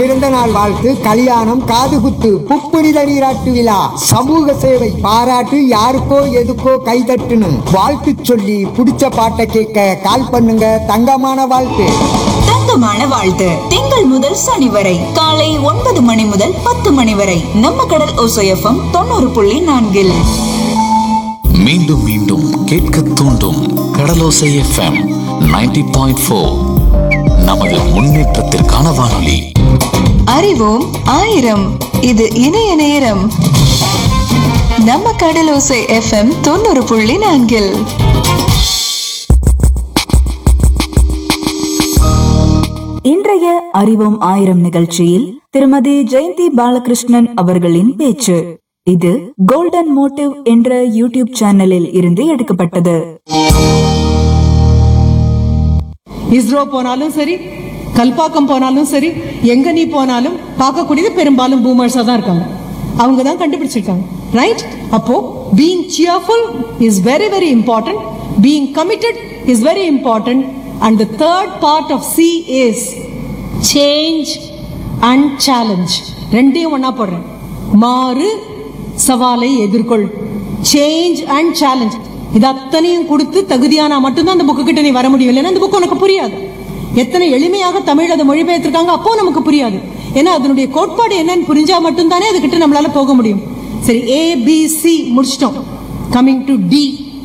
பிறந்த நாள் வாழ்த்து கல்யாணம் காதுகுத்து புப்புனித நீராட்டு விழா சமூக சேவை பாராட்டு யாருக்கோ எதுக்கோ கைதட்டுன்னு வாழ்த்து சொல்லி பிடிச்ச பாட்டை கேட்க கால் பண்ணுங்க தங்கமான வாழ்த்து தங்கமான வாழ்த்து திங்கள் முதல் சனி வரை காலை ஒன்பது மணி முதல் பத்து மணி வரை நம்ம கடல் ஓசையஃபம் தொண்ணூறு புள்ளி நான்கில் மீண்டும் மீண்டும் கேட்க தூண்டும் கடலோசை எஃப்எம் 90.4 பாயிண்ட் ஃபோர் நமது முன்னேற்றத்திற்கான வானொலி அறிவோம் ஆயிரம் இது இணைய நேரம் நம்ம கடலோசை எஃப்எம் தொண்ணூறு புள்ளி நான்கில் இன்றைய அறிவோம் ஆயிரம் நிகழ்ச்சியில் திருமதி ஜெயந்தி பாலகிருஷ்ணன் அவர்களின் பேச்சு இது கோல்டன் மோட்டிவ் என்ற யூடியூப் சேனலில் இருந்து எடுக்கப்பட்டது இஸ்ரோ போனாலும் சரி கல்பாக்கம் போனாலும் சரி எங்க நீ போனாலும் பார்க்கக்கூடியது பெரும்பாலும் பூமர்ஸா தான் இருக்காங்க அவங்க தான் கண்டுபிடிச்சிருக்காங்க ரைட் அப்போ being cheerful is very very important being committed is very important and the third part of C is change and challenge ரெண்டையும் ஒண்ணா போடுறேன் மாறு சவாலை எதிர்கொள் சேஞ்ச் அண்ட் சேலஞ்ச் இது அத்தனையும் கொடுத்து தகுதியானா மட்டும்தான் அந்த புக்கு கிட்ட நீ வர முடியும் இல்லைன்னா அந்த புக் உனக்கு புரியாது எத்தனை எளிமையாக தமிழ் அதை மொழிபெயர்த்திருக்காங்க அப்போ நமக்கு புரியாது ஏன்னா அதனுடைய கோட்பாடு என்னன்னு புரிஞ்சா மட்டும்தானே அதுகிட்ட நம்மளால போக முடியும் சரி ஏ பி சி முடிச்சிட்டோம் கமிங் டு டி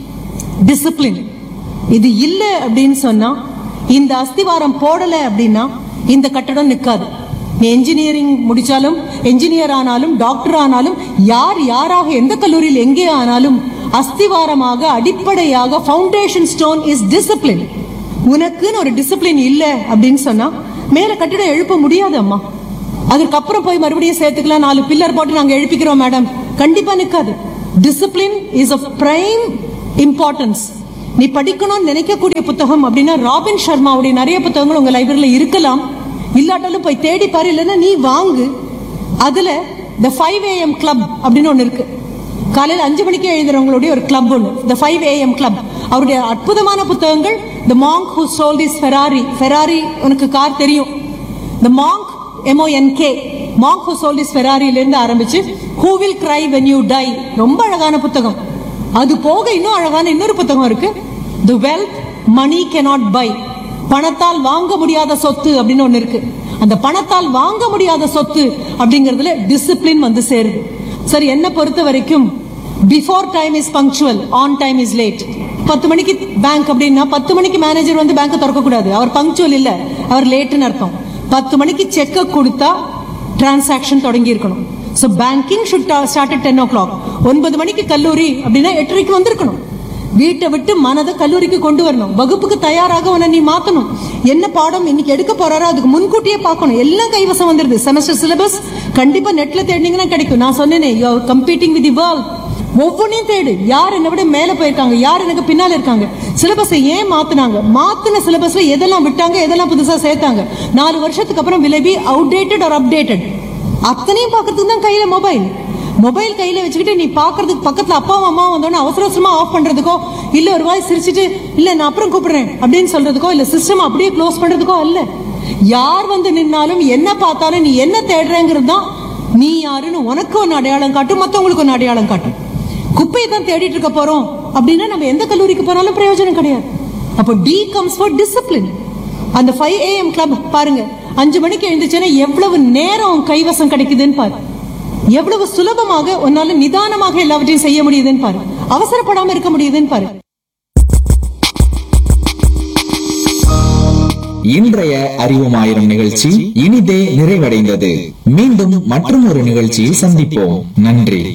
டிசிப்ளின் இது இல்ல அப்படின்னு சொன்னா இந்த அஸ்திவாரம் போடல அப்படின்னா இந்த கட்டடம் நிக்காது நீ என்ஜினியரிங் முடிச்சாலும் என்ஜினியர் ஆனாலும் டாக்டர் ஆனாலும் யார் யாராக எந்த கல்லூரியில் எங்கே ஆனாலும் அஸ்திவாரமாக அடிப்படையாக ஃபவுண்டேஷன் ஸ்டோன் இஸ் டிசிப்ளின் உனக்குன்னு ஒரு டிசிப்ளின் இல்ல அப்படின்னு சொன்னா மேல கட்டிடம் எழுப்ப முடியாது அம்மா அதுக்கப்புறம் போய் மறுபடியும் சேர்த்துக்கலாம் நாலு பில்லர் போட்டு நாங்க எழுப்பிக்கிறோம் மேடம் கண்டிப்பா நிக்காது discipline is of prime importance நீ படிக்கணும்னு நினைக்கக்கூடிய புத்தகம் அப்படின்னா ராபின் சர்மாவுடைய நிறைய புத்தகங்கள் உங்க லைப்ரரியில இருக்கலாம் இல்லாட்டாலும் போய் தேடி பாரு இல்லைன்னா நீ வாங்கு அதுல த ஃபைவ் ஏஎம் கிளப் அப்படின்னு ஒண்ணு இருக்கு காலையில் அஞ்சு மணிக்கு எழுதுறவங்களுடைய ஒரு கிளப் ஒன்று த ஃபைவ் ஏஎம் கிளப் அவருடைய அற்புதமான புத்தகங்கள் the monk who sold his Ferrari Ferrari உனக்கு கார் தெரியும் the monk MONK monk who sold his ஃபெராரியிலிருந்து ஆரம்பிச்சு who will cry when you die ரொம்ப அழகான புத்தகம் அது போக இன்னும் அழகான இன்னொரு புத்தகம் இருக்கு the wealth money cannot buy பணத்தால் வாங்க முடியாத சொத்து அப்படின்னு ஒண்ணு இருக்கு அந்த பணத்தால் வாங்க முடியாத சொத்து அப்படிங்கறதுல டிசிப்ளின் வந்து சேருது சரி என்ன பொறுத்த வரைக்கும் before time is punctual on time is late பத்து மணிக்கு பேங்க் அப்படின்னா பத்து மணிக்கு மேனேஜர் வந்து பேங்க் திறக்க கூடாது அவர் பங்க்சுவல் இல்ல அவர் லேட்டுன்னு அர்த்தம் பத்து மணிக்கு செக் கொடுத்தா டிரான்சாக்ஷன் தொடங்கி இருக்கணும் so banking should start at ten o'clock ஒன்பது மணிக்கு கல்லூரி அப்படின்னா எட்டரைக்கு வந்திருக்கணும் வீட்டை விட்டு மனதை கல்லூரிக்கு கொண்டு வரணும் வகுப்புக்கு தயாராக உன்னை நீ மாத்தணும் என்ன பாடம் இன்னைக்கு எடுக்க போறாரோ அதுக்கு முன்கூட்டியே பார்க்கணும் எல்லாம் கைவசம் வந்துருது செமஸ்டர் சிலபஸ் கண்டிப்பா நெட்ல தேடினீங்கன்னா கிடைக்கும் நான் சொன்னேனே you competing with the world ஒவ்வொன்றையும் தேடு யார் என்னை விட மேல போயிருக்காங்க யார் எனக்கு பின்னால இருக்காங்க சிலபஸை ஏன் மாத்துனாங்க மாத்தின சிலபஸ்ல எதெல்லாம் விட்டாங்க எதெல்லாம் புதுசா சேர்த்தாங்க நாலு வருஷத்துக்கு அப்புறம் விலை அவுடேட்டட் ஆர் அப்டேட்டட் அத்தனையும் பார்க்கறதுக்கு தான் கையில மொபைல் மொபைல் கையில வச்சுக்கிட்டு நீ பாக்குறதுக்கு பக்கத்துல அப்பாவும் அம்மா வந்தோடனே அவசர அவசரமா ஆஃப் பண்றதுக்கோ இல்ல ஒரு வாய் சிரிச்சிட்டு இல்ல நான் அப்புறம் கூப்பிடுறேன் அப்படின்னு சொல்றதுக்கோ இல்ல சிஸ்டம் அப்படியே க்ளோஸ் பண்றதுக்கோ அல்ல யார் வந்து நின்னாலும் என்ன பார்த்தாலும் நீ என்ன தேடுறேங்கிறது தான் நீ யாருன்னு உனக்கு ஒன்னு அடையாளம் காட்டும் மத்தவங்களுக்கு ஒன்னு அடையாளம் காட்டும் குப்பையை தான் தேடிட்டு இருக்க போறோம் அப்படின்னா நம்ம எந்த கல்லூரிக்கு போனாலும் பிரயோஜனம் கிடையாது அப்போ டி கம்ஸ் ஃபார் டிசிப்ளின் அந்த ஃபைவ் ஏஎம் கிளப் பாருங்க அஞ்சு மணிக்கு எழுந்துச்சுன்னா எவ்வளவு நேரம் உன் கைவசம் கிடைக்குதுன்னு பாரு எவ்வளவு சுலபமாக உன்னால நிதானமாக எல்லாவற்றையும் செய்ய முடியுதுன்னு பாரு அவசரப்படாம இருக்க முடியுதுன்னு பாரு இன்றைய அறிவும் ஆயிரம் நிகழ்ச்சி இனிதே நிறைவடைந்தது மீண்டும் மற்றும் ஒரு நிகழ்ச்சியில் சந்திப்போம் நன்றி